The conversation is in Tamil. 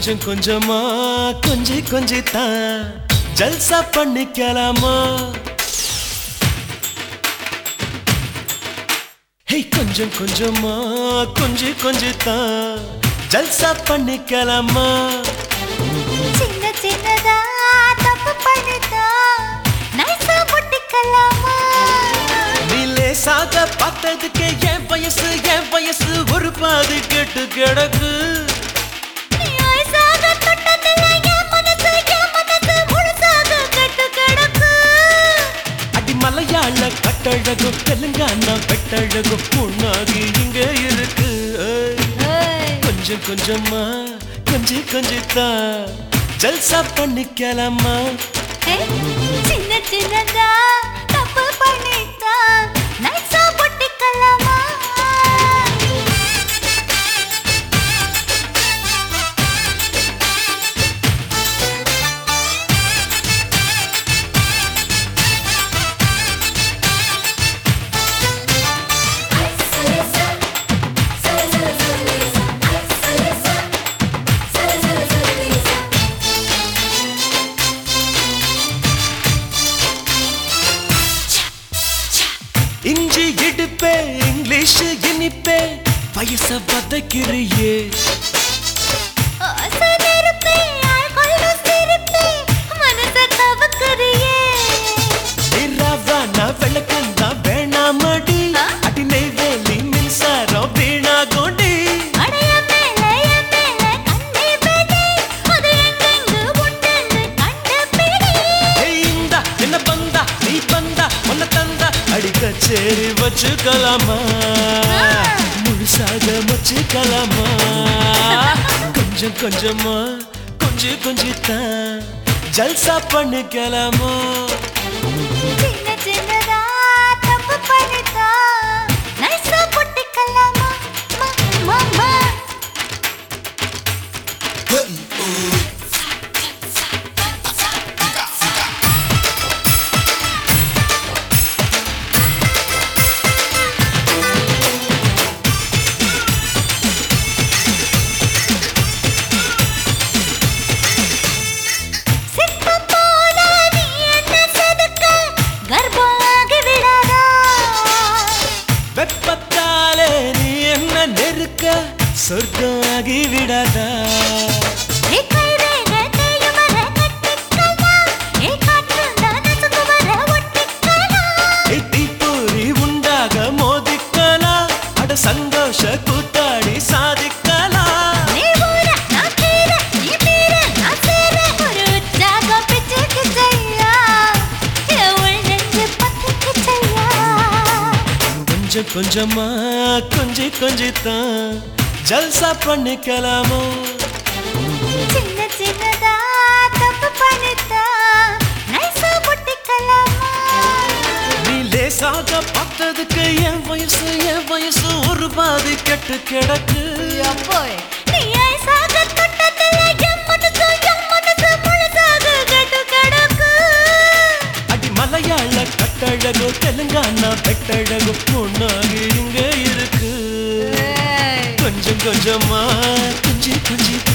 கொஞ்சம் கொஞ்சமா கொஞ்சி கொஞ்சி தான் ஜல்சா பண்ணிக்கலாமா ஹே கொஞ்சம் கொஞ்சமா கொஞ்சி கொஞ்சி தான் ஜல்சா பண்ணிக்கலாமா சின்ன சின்னதா தப்பு பண்ணிட்டா நைஸா முட்டிக்கலாமா நீ லேசாக பார்த்ததுக்கு என் வயசு என் வயசு ஒரு பாதி கெட்டு கிடக்கு நீ ஐஸாக தொட்டதில்ல என் மனசு என் மனசு முழுசாக கெட்டு கிடக்கு அடி மலையாள கட்டழகும் தெலுங்கானா வெட்டழகும் பொண்ணாகி இங்க இருக்கு ஏய். கொஞ்சம் கொஞ்சமா கொஞ்சி கொஞ்சி தான் ஜல்சா பண்ணிக்கலாமா ஹே, சின்ன சின்னதா தப்பு பண்ணிட்டா நைஸா முட்டிக்கலாமா இஞ்சி இடுப்பே இங்கிலீஷ் இனிப்பே வயச வதக்கிறியே ஆசை நெருப்பே, ஆள்கொள்ள சிரிப்பே, மனசை கவக்குறியே. ரவானா விளக்கந்தா வேணாமடி அடி நெய்வேலி மின்சாரம் வீணா கொண்டி அடைய மேல, என் மேல கண்ணே பிடி, அது எங்கெங்கு உண்டென்று கண்டுபிடி. ஏய் இந்தா என்ன பந்தா நீ பந்தா உன்னை தந்தா அடி கச்சேரி வச்சுக்கலாமா முழுசாக வச்சுக்கலாமா கொஞ்சம் கொஞ்சமா கொஞ்சம் கொஞ்சம் தான் ஜல்சா பண்ணிக்கலாமா சின்ன சின்னதா தப்பு பண்ணிட்டா, நைஸா முட்டிக்கலாமா? மா, மா, மா. சிற்பம் போல நீ என்ன செதுக்க, கர்ப்பமாகி விடாதா? வெப்பத்தாலே நீ என்ன நெருக்க சொர்க்கம் ஆகி விடாதா ஏ கைரேகை தேயும் வர கட்டிக்கலாம். ஏ காற்றுந்தான் நசுங்கு வர ஒட்டிக்கலாம். ஏய் தீப்பொறி உண்டாக மோதிக்கலாம் அட சந்தோஷ கூத்தாடி சாதிக்கலாம் நீ ஊர, நான் கீர, நீ மீற, நான் சேர. ஒரு உற்சாகம் பிச்சுக்கு செய்யா. என் உள் நெஞ்சு பத்திக்கு செய்யா. கொஞ்சம் கொஞ்சமா கொஞ்சி கொஞ்சி தான் ஜல்சா பண்ணிக்கலாமோ சின்ன சின்னதா தப்பு பண்ணிட்டா, நைஸா முட்டிக்கலாமா? நீ லேசாக பார்த்ததுக்கு என் வயசு என் வயசு ஒரு பாதி கெட்டு கிடக்கு நீ ஐஸாக தொட்டதில்ல, என் மனசு, என் மனசு முழுசாக கெட்டு கிடக்கு. அடி மலையாள கட்டழகோ தெலுங்கானா வெட்டழகோ பொண்ணாகி இங்க இருக்கு கொஞ்சம் கொஞ்சமா கொஞ்சி கொஞ்சி